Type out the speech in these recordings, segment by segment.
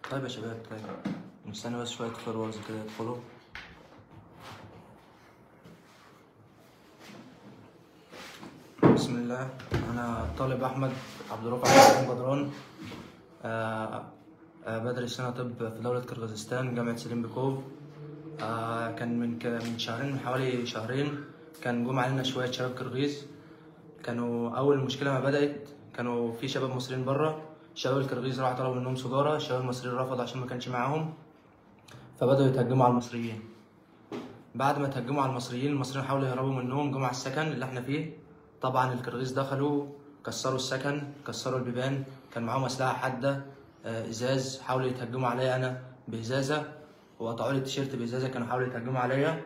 طيب يا شباب طيب نستنى بس شوية فولورز كده يدخلوا بسم الله أنا طالب أحمد عبد الرافع حسين بدران آه آه بدرس سنة طب في دولة قرغيزستان جامعة سليم بيكوف آه كان من ك- من شهرين من حوالي شهرين كان جم علينا شوية شباب قرغيز كانوا أول مشكلة ما بدأت كانوا في شباب مصريين بره الشباب القرغيز راحوا طلبوا منهم سجارة الشباب المصريين رفضوا عشان ما كانش معاهم فبدأوا يتهجموا على المصريين بعد ما تهجموا على المصريين المصريين حاولوا يهربوا منهم جم على السكن اللي احنا فيه طبعا القرغيز دخلوا كسروا السكن كسروا البيبان كان معاهم أسلحة حادة آه، إزاز حاولوا يتهجموا عليا أنا بإزازة وقطعوا لي التيشيرت بإزازة كانوا حاولوا يتهجموا عليا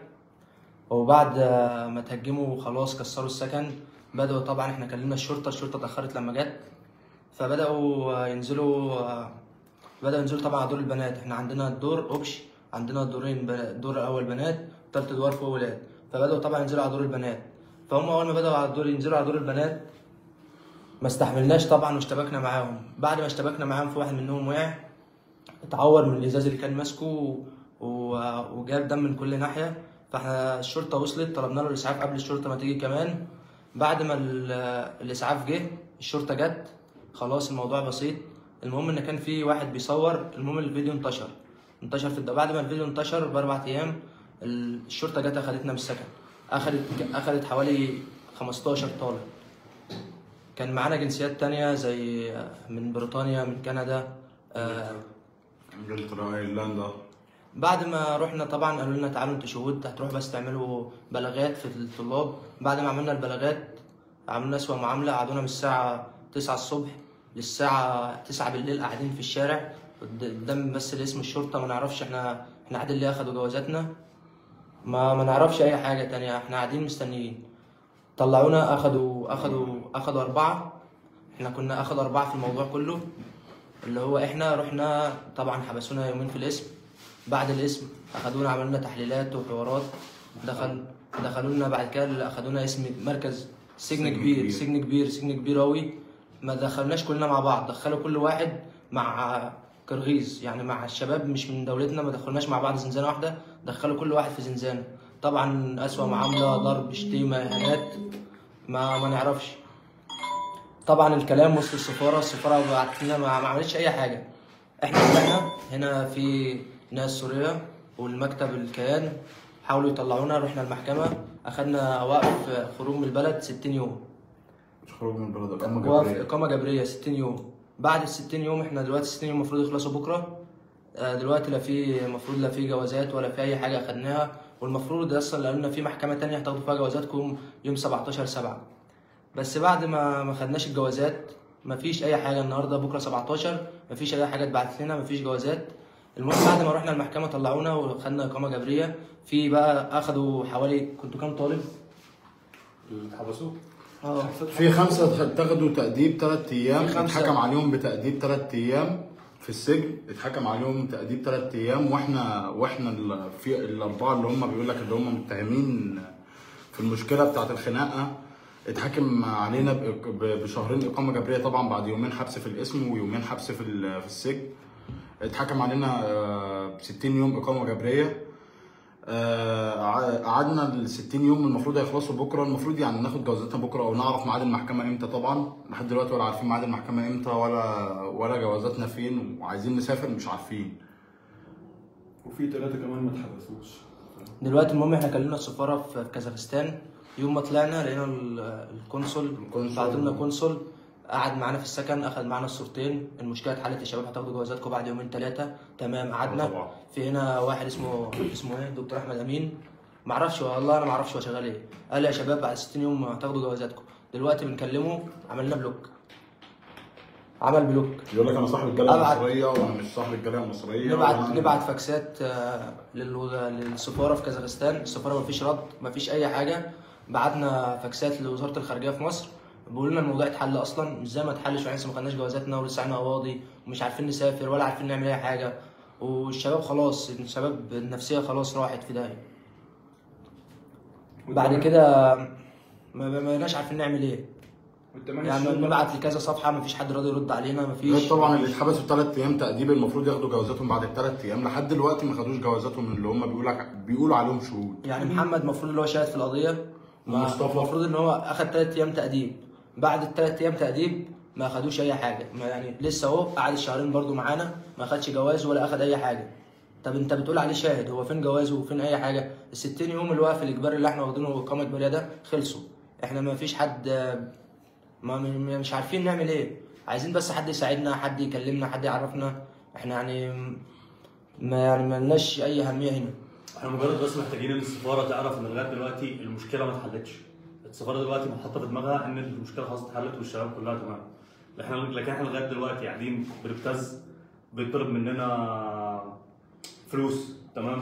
وبعد آه، ما تهجموا خلاص كسروا السكن بدأوا طبعا احنا كلمنا الشرطة الشرطة اتأخرت لما جت فبدأوا آه، ينزلوا آه، بدأوا ينزلوا طبعا على دور البنات احنا عندنا الدور اوبش عندنا دورين بنا- الدور الأول بنات تلت أدوار فوق ولاد فبدأوا طبعا ينزلوا على دور البنات فهم أول ما بدأوا على الدور ينزلوا على دور البنات ما استحملناش طبعا واشتبكنا معاهم بعد ما اشتبكنا معاهم في واحد منهم وقع اتعور من الازاز اللي كان ماسكه و- و- وجاب دم من كل ناحيه فاحنا الشرطه وصلت طلبنا له الاسعاف قبل الشرطه ما تيجي كمان بعد ما ال- الاسعاف جه الشرطه جت خلاص الموضوع بسيط المهم ان كان في واحد بيصور المهم الفيديو انتشر انتشر في الد... بعد ما الفيديو انتشر باربع ايام ال- الشرطه جت اخدتنا من السكن اخدت اخدت حوالي 15 طالب كان معانا جنسيات تانية زي من بريطانيا من كندا آه، انجلترا ايرلندا بعد ما رحنا طبعا قالوا لنا تعالوا انتوا شهود هتروحوا بس تعملوا بلاغات في الطلاب بعد ما عملنا البلاغات عملنا أسوأ معاملة قعدونا من الساعة 9 الصبح للساعة 9 بالليل قاعدين في الشارع قد- قدام بس الاسم الشرطة ما نعرفش احنا احنا قاعدين ليه اخدوا جوازاتنا ما ما نعرفش أي حاجة تانية احنا قاعدين مستنيين طلعونا اخدوا اخدوا اخدوا أربعة احنا كنا اخدوا أربعة في الموضوع كله اللي هو احنا رحنا طبعا حبسونا يومين في الاسم بعد الاسم اخدونا عملوا لنا تحليلات وحوارات دخل دخلوا لنا بعد كده اللي اخدونا اسم مركز سجن سجن كبير كبير. سجن كبير سجن كبير قوي ما دخلناش كلنا مع بعض دخلوا كل واحد مع قرغيز يعني مع الشباب مش من دولتنا ما دخلناش مع بعض زنزانه واحده دخلوا كل واحد في زنزانه طبعا اسوأ معامله ضرب شتيمه اهانات ما ما نعرفش طبعا الكلام وسط السفاره السفاره بعتت لنا ما ما عملتش اي حاجه احنا طلعنا هنا في ناس سوريه والمكتب الكيان حاولوا يطلعونا رحنا المحكمه اخدنا وقف خروج من البلد 60 يوم مش خروج من البلد اقامه وقف جبريه اقامه جبريه 60 يوم بعد ال 60 يوم احنا دلوقتي 60 يوم المفروض يخلصوا بكره آه، دلوقتي لا في المفروض لا في جوازات ولا في اي حاجه اخدناها والمفروض اصلا قالوا لنا في محكمه تانية هتاخدوا فيها جوازاتكم يوم 17 7 بس بعد ما ما خدناش الجوازات مفيش اي حاجه النهارده بكره 17 مفيش اي حاجه اتبعت لنا مفيش جوازات المهم بعد ما رحنا المحكمه طلعونا وخدنا اقامه جبريه في بقى اخدوا حوالي كنتوا كام طالب؟ اللي حبسوه اه في خمسه اتاخدوا تأديب ثلاث ايام في خمسة. اتحكم عليهم بتأديب ثلاث ايام في السجن اتحكم عليهم تأديب ثلاث ايام واحنا واحنا ال- في الاربعه اللي هم بيقول لك اللي هم متهمين في المشكله بتاعه الخناقه اتحكم علينا ب- ب- بشهرين اقامه جبريه طبعا بعد يومين حبس في الاسم ويومين حبس في ال- في السجن اتحكم علينا آه، 60 يوم اقامه جبريه آه، ع- قعدنا ال 60 يوم المفروض هيخلصوا بكره المفروض يعني ناخد جوازاتنا بكره او نعرف ميعاد المحكمه امتى طبعا لحد دلوقتي ولا عارفين ميعاد المحكمه امتى ولا ولا جوازاتنا فين وعايزين نسافر مش عارفين وفي ثلاثة كمان ما اتحبسوش دلوقتي المهم احنا كلمنا السفاره في في كازاخستان يوم ما طلعنا لقينا ال- القنصل القنصل. بعت لنا قنصل قعد معانا في السكن اخذ معانا الصورتين المشكله اتحلت يا شباب هتاخدوا جوازاتكم بعد يومين ثلاثه تمام قعدنا طبعا. في هنا واحد اسمه اسمه ايه دكتور احمد امين معرفش والله انا معرفش هو شغال ايه قال لي يا شباب بعد 60 يوم هتاخدوا جوازاتكم دلوقتي بنكلمه عملنا بلوك عمل بلوك يقول لك انا صاحب الجاليه أبعت. المصريه وانا مش صاحب الجاليه المصريه نبعت وأنا- نبعت فاكسات آه، للوز- للسفاره في كازاخستان السفاره مفيش رد مفيش اي حاجه بعتنا فاكسات لوزاره الخارجيه في مصر بيقولوا لنا الموضوع اتحل اصلا مش زي ما اتحلش واحنا لسه ما خدناش جوازاتنا ولسه احنا قواضي ومش عارفين نسافر ولا عارفين نعمل اي حاجه والشباب خلاص الشباب النفسيه خلاص راحت في داهيه بعد كده ما ما بقيناش عارفين نعمل ايه والتمانية يعني الشهور نبعت لكذا صفحه مفيش حد راضي يرد علينا غير مفيش طبعا اللي اتحبسوا ثلاث ايام تأديب المفروض ياخدوا جوازاتهم بعد الثلاث ايام لحد دلوقتي ما خدوش جوازاتهم اللي هم بيقولوا بيقولوا عليهم شهود يعني محمد المفروض اللي هو شاهد في القضيه ما- ومصطفى. المفروض ان هو اخد ثلاث ايام تاديب بعد الثلاث ايام تاديب ما خدوش اي حاجه ما يعني لسه اهو قعد الشهرين برضو معانا ما خدش جواز ولا اخد اي حاجه طب انت بتقول عليه شاهد هو فين جوازه وفين اي حاجه ال 60 يوم اللي هو في الاجباري اللي احنا واخدينه اقامه اجباريه ده خلصوا احنا ما فيش حد ما م- مش عارفين نعمل ايه عايزين بس حد يساعدنا حد يكلمنا حد يعرفنا احنا يعني ما يعني ما لناش اي اهميه هنا احنا مجرد بس محتاجين ان السفاره تعرف ان لغايه دلوقتي المشكله ما اتحلتش السفاره دلوقتي محطه في دماغها ان المشكله خلاص اتحلت والشباب كلها تمام احنا لكن احنا لغايه دلوقتي قاعدين بنبتز بيطلب مننا فلوس تمام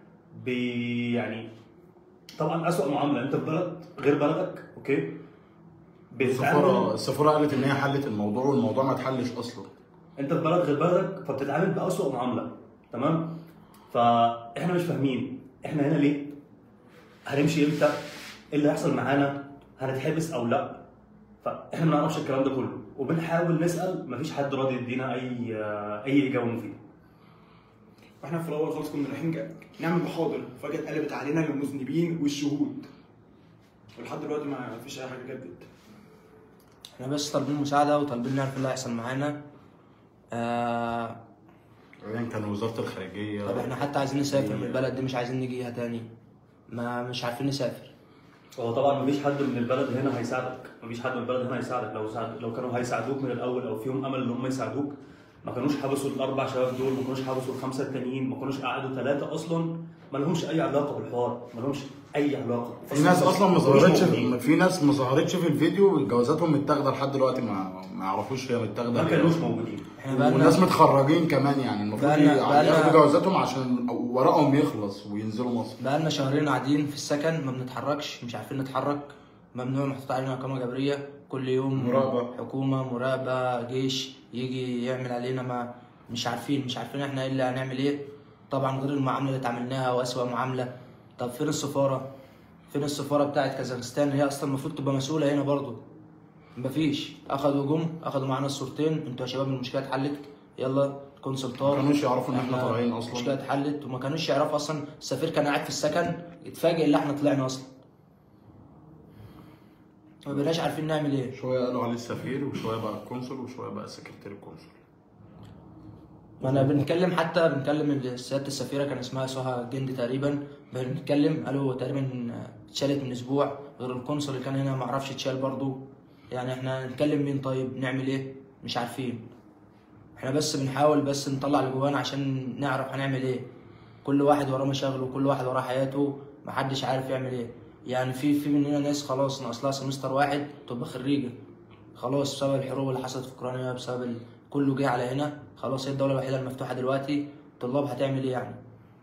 بي يعني طبعا اسوء معامله انت في بلد غير بلدك اوكي السفاره بتتعامل السفاره قالت ان هي حلت الموضوع والموضوع ما اتحلش اصلا انت في بلد غير بلدك فبتتعامل باسوء معامله تمام فاحنا مش فاهمين احنا هنا ليه هنمشي امتى ايه اللي هيحصل معانا هنتحبس او لا فاحنا ما نعرفش الكلام ده كله وبنحاول نسال مفيش حد راضي يدينا اي اي اجابه مفيده واحنا في الاول خالص كنا رايحين جا- نعمل محاضر فجاه اتقلبت علينا للمذنبين والشهود ولحد دلوقتي ما فيش اي حاجه جدت احنا بس طالبين مساعدة وطالبين نعرف ايه اللي هيحصل معانا آه بعدين كان وزاره الخارجيه طب احنا حتى عايزين نسافر من البلد دي مش عايزين نجيها تاني ما مش عارفين نسافر هو طبعا مفيش حد من البلد هنا هيساعدك مفيش حد من البلد هنا هيساعدك لو ساعد... لو كانوا هيساعدوك من الاول او فيهم امل ان هم يساعدوك ما كانوش حبسوا الاربع شباب دول ما كانوش حبسوا الخمسه التانيين ما كانوش قعدوا ثلاثه اصلا ما لهمش اي علاقه بالحوار ما لهمش اي علاقه في ناس اصلا ما مش ظهرتش موجودين. في ناس ما ظهرتش في الفيديو جوازاتهم متاخده لحد دلوقتي ما ما يعرفوش هي متاخده ما ليه. كانوش موجودين احنا بقالنا والناس متخرجين كمان يعني المفروض بقالنا- ي- بقالنا- ياخدوا جوازاتهم عشان ورقهم يخلص وينزلوا مصر بقالنا شهرين قاعدين في السكن ما بنتحركش مش عارفين نتحرك ممنوع محطوط علينا اقامة جبرية كل يوم مراقبة. حكومة مراقبة جيش يجي يعمل علينا ما مش عارفين مش عارفين احنا ايه اللي هنعمل ايه طبعا غير المعاملة اللي اتعاملناها واسوأ معاملة طب فين السفارة فين السفارة بتاعت كازاخستان هي اصلا المفروض تبقى مسؤولة هنا برضو مفيش اخدوا جم اخدوا معانا الصورتين انتوا يا شباب المشكلة اتحلت يلا كونسل طار ما كانوش يعرفوا ان احنا احنا طالعين اصلا المشكله اتحلت وما كانوش يعرفوا اصلا السفير كان قاعد في السكن اتفاجئ ان احنا طلعنا اصلا ما بقيناش عارفين نعمل ايه شويه قالوا عليه السفير وشويه بقى القنصل وشويه بقى سكرتير القنصل ما انا بنتكلم حتى بنكلم سياده السفيره كان اسمها سهى جندي تقريبا بنتكلم قالوا تقريبا اتشالت من اسبوع غير القنصل اللي كان هنا ما اعرفش اتشال برضو يعني احنا نتكلم مين طيب نعمل ايه مش عارفين احنا بس بنحاول بس نطلع اللي جوانا عشان نعرف هنعمل ايه كل واحد وراه مشاغله وكل واحد وراه حياته محدش عارف يعمل ايه يعني في في مننا ناس خلاص ناقص سمستر واحد تبقى خريجه خلاص بسبب الحروب اللي حصلت في اوكرانيا بسبب ال... كله جه على هنا خلاص هي الدوله الوحيده المفتوحه دلوقتي الطلاب هتعمل ايه يعني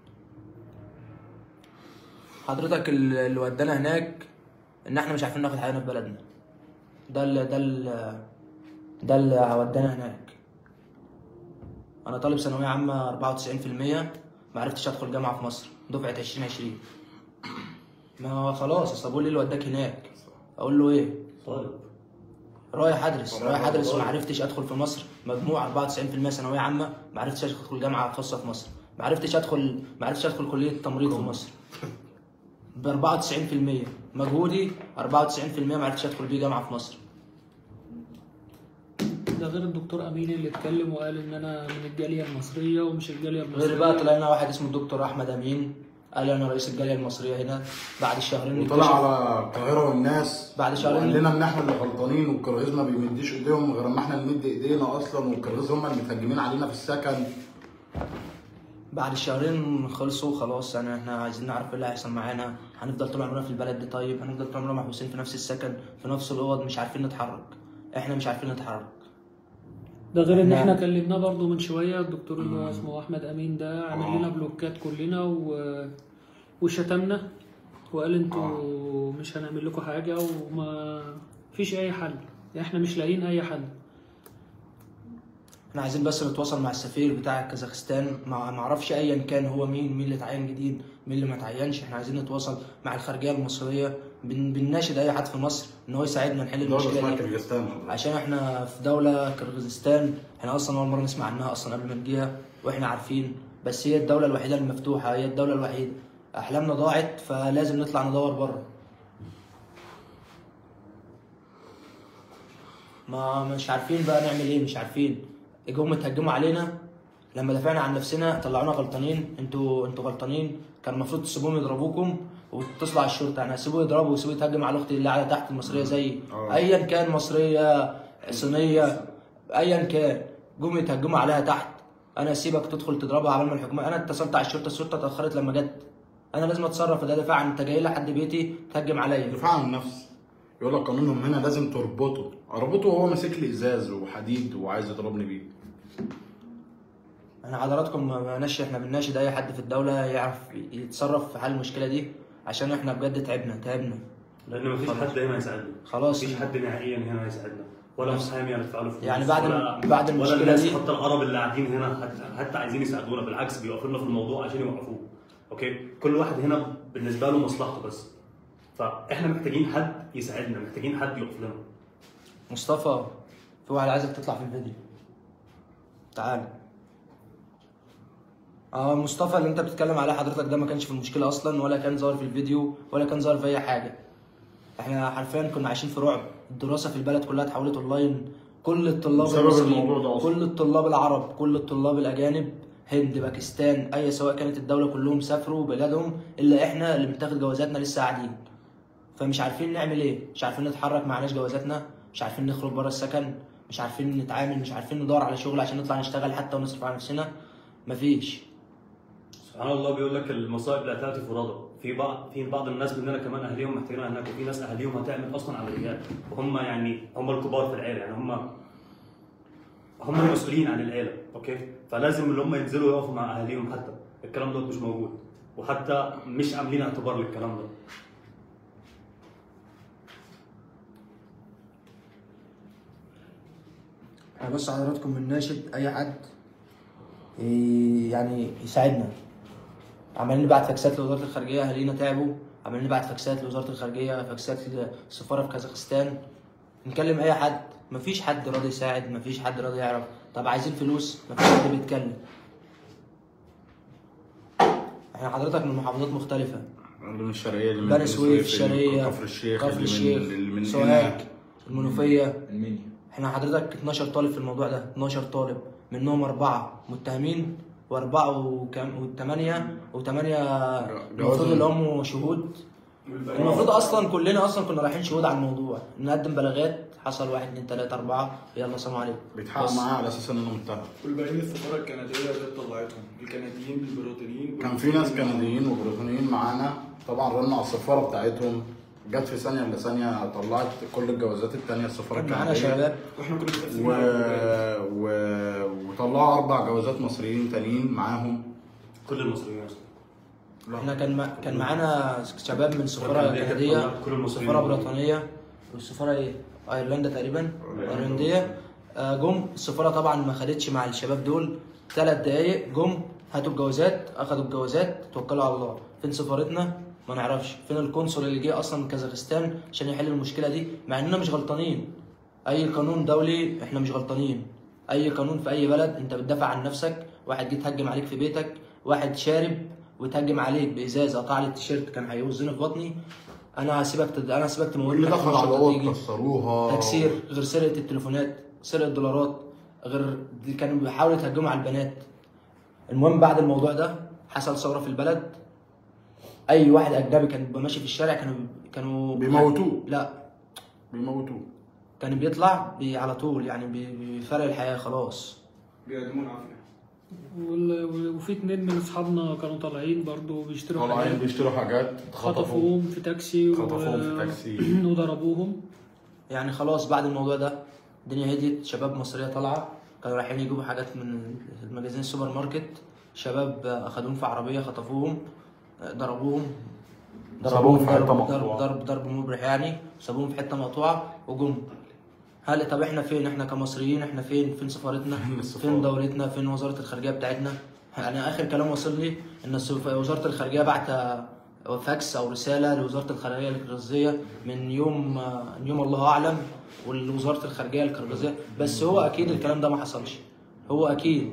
حضرتك ال- اللي ودانا هناك ان احنا مش عارفين ناخد حقنا في بلدنا ده اللي ده اللي ده اللي ودانا هناك انا طالب ثانويه عامه 94% ما عرفتش ادخل جامعه في مصر دفعه 2020 ما هو خلاص اصل ابوه ليه اللي وداك هناك اقول له ايه طالب رايح ادرس رايح رايح ادرس طالب. وما عرفتش ادخل في مصر مجموع 94% ثانويه عامه ما عرفتش ادخل جامعه خاصه في مصر ما عرفتش ادخل ما عرفتش ادخل كليه تمريض في مصر ب 94% مجهودي 94% ما عرفتش ادخل بيه جامعه في مصر ده غير الدكتور امين اللي اتكلم وقال ان انا من الجاليه المصريه ومش الجاليه المصريه غير بقى طلع لنا واحد اسمه الدكتور احمد امين قال انا رئيس الجاليه المصريه هنا بعد الشهرين وطلع اكتشف- على القاهره والناس بعد شهرين- وقال لنا ان احنا اللي غلطانين والكراهيز ما بيمديش ايديهم غير اما احنا نمد ايدينا اصلا والكراهيز هم اللي متهجمين علينا في السكن بعد الشهرين خلصوا خلاص يعني احنا عايزين نعرف ايه اللي هيحصل معانا هنفضل طول عمرنا في البلد دي طيب هنفضل طول عمرنا محبوسين في نفس السكن في نفس الاوض مش عارفين نتحرك احنا مش عارفين نتحرك ده غير ان نعم. احنا كلمناه برضو من شويه الدكتور اللي هو اسمه احمد امين ده عامل لنا بلوكات كلنا و... وشتمنا وقال انتوا مش هنعمل لكم حاجه وما فيش اي حل احنا مش لاقيين اي حل احنا عايزين بس نتواصل مع السفير بتاع كازاخستان ما ما اعرفش ايا كان هو مين مين اللي اتعين جديد مين اللي ما تعينش احنا عايزين نتواصل مع الخارجيه المصريه بن... بنناشد اي حد في مصر ان هو يساعدنا نحل دولة المشكله اسمها دي كرغستان عشان احنا في دولة كرغيزستان احنا اصلا اول مرة نسمع عنها اصلا قبل ما نجيها واحنا عارفين بس هي الدولة الوحيدة المفتوحة هي الدولة الوحيدة احلامنا ضاعت فلازم نطلع ندور بره ما مش عارفين بقى نعمل ايه مش عارفين جم اتهجموا علينا لما دافعنا عن نفسنا طلعونا غلطانين انتوا انتوا غلطانين كان المفروض تسيبوهم يضربوكم وتتصلوا على الشرطه يعني سيبوه يضربوا وسيبوه يتهجم على اختي اللي قاعده تحت المصريه زيي اه. ايا كان مصريه صينيه ايا كان جم يتهجموا عليها تحت انا اسيبك تدخل تضربها على ما الحكومه انا اتصلت على الشرطه الشرطه اتاخرت لما جت انا لازم اتصرف ده دفاع عن انت جاي لحد بيتي تهجم عليا دفاع عن النفس يقول لك قانونهم هنا لازم تربطه اربطه وهو ماسك لي ازاز وحديد وعايز يضربني بيه احنا حضراتكم ما بناش احنا بنناشد اي حد في الدوله يعرف يتصرف في حل المشكله دي عشان احنا بجد تعبنا تعبنا لان مفيش حد هنا يساعدنا خلاص. مفيش حد نهائيا هنا يساعدنا ولا محامي هندفع له فلوس يعني بعد- ولا بعد ولا المشكلة الناس دي- حتى العرب اللي قاعدين هنا حتى, حتى عايزين يساعدونا بالعكس بيوقفوا لنا في الموضوع عشان يوقفوه اوكي كل واحد هنا بالنسبه له مصلحته بس فاحنا محتاجين حد يساعدنا محتاجين حد يقف لنا مصطفى في واحد عايزك تطلع في الفيديو تعال اه مصطفى اللي انت بتتكلم عليه حضرتك ده ما كانش في المشكله اصلا ولا كان ظاهر في الفيديو ولا كان ظاهر في اي حاجه احنا حرفيا كنا عايشين في رعب الدراسه في البلد كلها اتحولت اونلاين كل الطلاب بسبب المصريين الموضوع ده أصلاً. كل الطلاب العرب كل الطلاب الاجانب هند باكستان اي سواء كانت الدوله كلهم سافروا بلادهم الا احنا اللي بنتاخد جوازاتنا لسه قاعدين فمش عارفين نعمل ايه مش عارفين نتحرك معناش جوازاتنا مش عارفين نخرج بره السكن مش عارفين نتعامل مش عارفين ندور على شغل عشان نطلع نشتغل حتى ونصرف على نفسنا مفيش سبحان الله بيقول لك المصائب لا تاتي فرادى في بعض في بعض الناس مننا كمان اهاليهم محتاجين هناك وفي ناس اهاليهم هتعمل اصلا عمليات وهم يعني هم الكبار في العيله يعني هم هم المسؤولين عن العيله اوكي فلازم اللي هم ينزلوا يقفوا مع اهاليهم حتى الكلام ده مش موجود وحتى مش عاملين اعتبار للكلام ده انا بص حضراتكم بنناشد اي حد ي- يعني يساعدنا عمالين نبعت فاكسات لوزاره الخارجيه اهالينا تعبوا عمالين نبعت فاكسات لوزاره الخارجيه فاكسات للسفاره في كازاخستان نكلم اي حد مفيش حد راضي يساعد مفيش حد راضي يعرف طب عايزين فلوس مفيش حد بيتكلم احنا حضرتك من محافظات مختلفه اللي من الشرقيه اللي من بني سويف الشرقيه كفر الشيخ كفر اللي من- الشيخ اللي من سوهاج هنا. المنوفيه المنيا احنا حضرتك 12 طالب في الموضوع ده 12 طالب منهم أربعة متهمين وأربعة وكام وثمانية وثمانية المفروض اللي هم شهود المفروض أصلا كلنا أصلا كنا رايحين شهود على الموضوع نقدم بلاغات حصل واحد اتنين تلاتة أربعة يلا سلام عليكم بيتحقق بس. معاه على اساس ان انا متهم والباقيين السفاره الكنديه كانت طلعتهم الكنديين بالبريطانيين كان في ناس كنديين وبريطانيين معانا طبعا رن على السفاره بتاعتهم جت في ثانيه الا ثانيه طلعت كل الجوازات الثانيه السفاره كان معانا الكنديه شباب واحنا كنا متقسمين و... على الجوازات. و... وطلعوا اربع جوازات مصريين تانيين معاهم كل المصريين اصلا احنا كان مع... كان معانا شباب من سفارة والكندية كانت كندية طلعت كل المصريين. سفارة بريطانية والسفارة ايه؟ ايرلندا تقريبا ايرلندية آه، جم السفارة طبعا ما خدتش مع الشباب دول ثلاث دقايق جم هاتوا الجوازات اخدوا الجوازات توكلوا على الله فين سفارتنا؟ ما نعرفش فين القنصل اللي جه اصلا من كازاخستان عشان يحل المشكلة دي مع اننا مش غلطانين اي قانون دولي احنا مش غلطانين اي قانون في اي بلد انت بتدافع عن نفسك واحد جه يتهجم عليك في بيتك واحد شارب ويتهجم عليك بازاز قطع لي التيشيرت كان هيوزني في بطني انا هسيبك تد... انا هسيبك تموت واللي دخل على تيجي. الاوضه كسروها تكسير غير سرقه التليفونات سرقه الدولارات غير دي كانوا بيحاولوا يتهجموا على البنات المهم بعد الموضوع ده حصل ثوره في البلد اي واحد اجنبي كان بيبقى ماشي في الشارع كانوا كانوا بيموتوه لا بيموتوه كان بيطلع بي على طول يعني بي- بيفرق الحياه خلاص بيقدمون عافيه وال- وفي اتنين من اصحابنا كانوا طالعين برضو بيشتروا طالعين حاجات بيشتروا حاجات اتخطفوا خطفوهم في تاكسي و- خطفوهم في تاكسي. وضربوهم يعني خلاص بعد الموضوع ده الدنيا هديت شباب مصريه طالعه كانوا رايحين يجيبوا حاجات من المجازين السوبر ماركت شباب اخدوهم في عربيه خطفوهم ضربوهم سابوهم في حتة ضرب مقطوعة. ضرب ضرب ضرب مبرح يعني سابوهم في حته مقطوعه وجم هل طب احنا فين احنا كمصريين احنا فين فين سفارتنا فين السفارة؟ فين دولتنا فين وزاره الخارجيه بتاعتنا يعني اخر كلام وصل لي ان الس- وزاره الخارجيه بعت فاكس او رساله لوزاره الخارجيه القرغيزيه من يوم من يوم الله اعلم ولوزاره الخارجيه القرغيزيه بس هو اكيد الكلام ده ما حصلش هو اكيد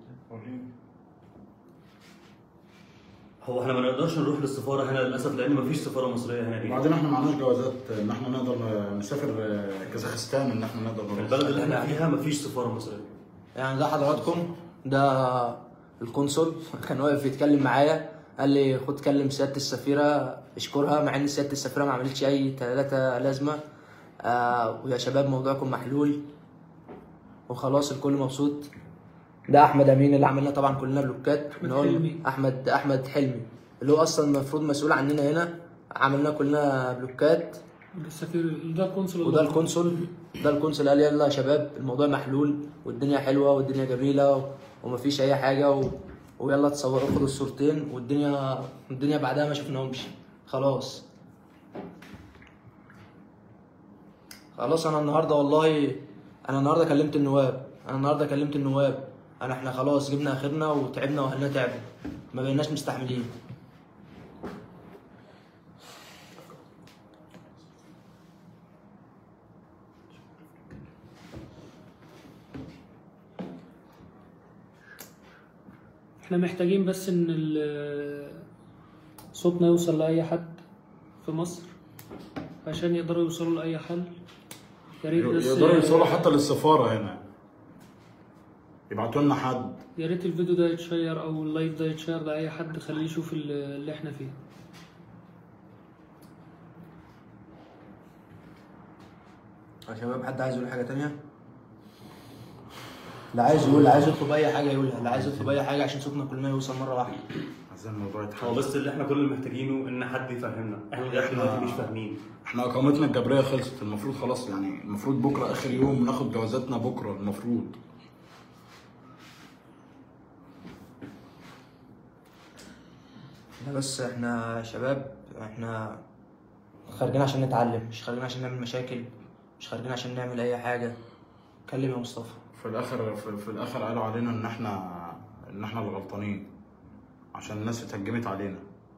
هو احنا ما نقدرش نروح للسفاره هنا للاسف لان ما فيش سفاره مصريه هنا دي وبعدين احنا معناش جوازات ان احنا نقدر نسافر كازاخستان ان احنا نقدر في نروح البلد اللي احنا فيها ما فيش سفاره مصريه يعني ده حضراتكم ده القنصل كان واقف يتكلم معايا قال لي خد كلم سياده السفيره اشكرها مع ان سياده السفيره ما عملتش اي ثلاثه لازمه آه ويا شباب موضوعكم محلول وخلاص الكل مبسوط ده احمد امين اللي عملنا طبعا كلنا بلوكات أحمد إن هو حلمي. احمد احمد حلمي اللي هو اصلا المفروض مسؤول عننا هنا عملنا كلنا بلوكات السفير ده القنصل وده القنصل ده القنصل قال يلا يا شباب الموضوع محلول والدنيا حلوه والدنيا جميله و... ومفيش اي حاجه و... ويلا تصوروا خدوا الصورتين والدنيا الدنيا بعدها ما شفناهمش خلاص خلاص انا النهارده والله انا النهارده كلمت النواب انا النهارده كلمت النواب انا احنا خلاص جبنا اخرنا وتعبنا واهلنا تعبوا ما بقيناش مستحملين احنا محتاجين بس ان ال- صوتنا يوصل لأي حد في مصر عشان يقدروا يوصلوا لأي حل يا ريت بس يقدروا يوصلوا حتى للسفاره هنا يبعتوا لنا حد يا ريت الفيديو ده يتشير او اللايف ده يتشير لأي حد خليه يشوف ال- اللي احنا فيه يا شباب حد عايز يقول حاجة تانية؟ اللي عايز يقول اللي عايز يطلب أي حاجة يقولها، اللي عايز يطلب أي حاجة عشان صوتنا كلنا يوصل مرة واحدة. عايزين الموضوع هو يتحل بس اللي احنا كل اللي محتاجينه ان حد يفهمنا احنا لغايه دلوقتي مش فاهمين احنا اقامتنا الجبريه خلصت المفروض خلاص يعني المفروض بكره اخر يوم ناخد جوازاتنا بكره المفروض احنا بس احنا يا شباب احنا خارجين عشان نتعلم، مش خارجين عشان نعمل مشاكل، مش خارجين عشان نعمل أي حاجة. كلم يا مصطفى. في الاخر في, في الاخر قالوا علينا ان احنا ان احنا اللي غلطانين عشان الناس اتهجمت علينا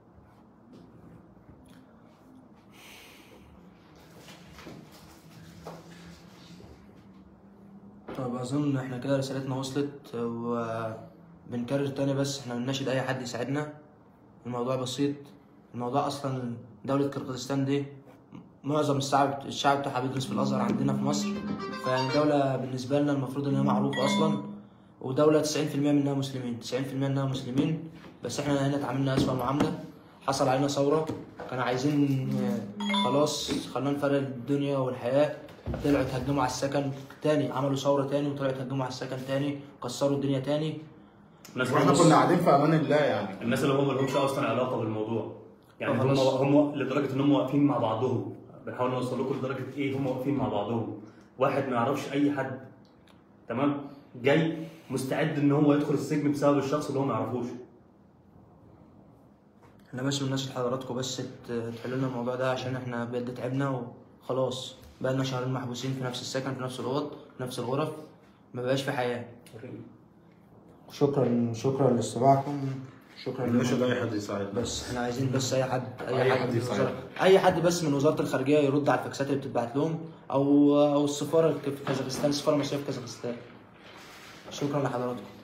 طب أظن احنا كده رسالتنا وصلت وبنكرر تاني بس احنا بنناشد أي حد يساعدنا. الموضوع بسيط، الموضوع أصلا دولة قرقيزستان دي معظم الشعب الشعب بتاعها بيدرس في الازهر عندنا في مصر فيعني دولة بالنسبة لنا المفروض ان هي معروفة اصلا ودولة 90% منها مسلمين 90% منها مسلمين بس احنا هنا اتعاملنا اسوأ معاملة حصل علينا ثورة كانوا عايزين آه، خلاص خلونا نفرق الدنيا والحياة طلعوا اتهجموا على السكن تاني عملوا ثورة تاني وطلعوا اتهجموا على السكن تاني كسروا الدنيا تاني الناس واحنا اللي هم- كنا قاعدين في امان الله يعني الناس اللي هم ما لهمش اصلا علاقه بالموضوع يعني هم خلاص. هم لدرجه ان هم واقفين مع بعضهم بنحاول نوصل لكم لدرجه ايه هم واقفين مع بعضهم واحد ما يعرفش اي حد تمام جاي مستعد ان هو يدخل السجن بسبب الشخص اللي هو ما يعرفوش احنا بس بنناشد حضراتكم بس ت- تحلوا لنا الموضوع ده عشان احنا بجد تعبنا وخلاص بقالنا شهرين محبوسين في نفس السكن في نفس الأوض في نفس الغرف ما بقاش في حياة شكرا شكرا لاستماعكم شكرا مش لكم. اي حد يساعدنا بس احنا عايزين بس اي حد اي, أي حد, حد من يساعدنا. وزارة- اي حد بس من وزاره الخارجيه يرد على الفاكسات اللي بتتبعت لهم او او السفاره في كازاخستان السفاره المصريه في كازاخستان شكرا لحضراتكم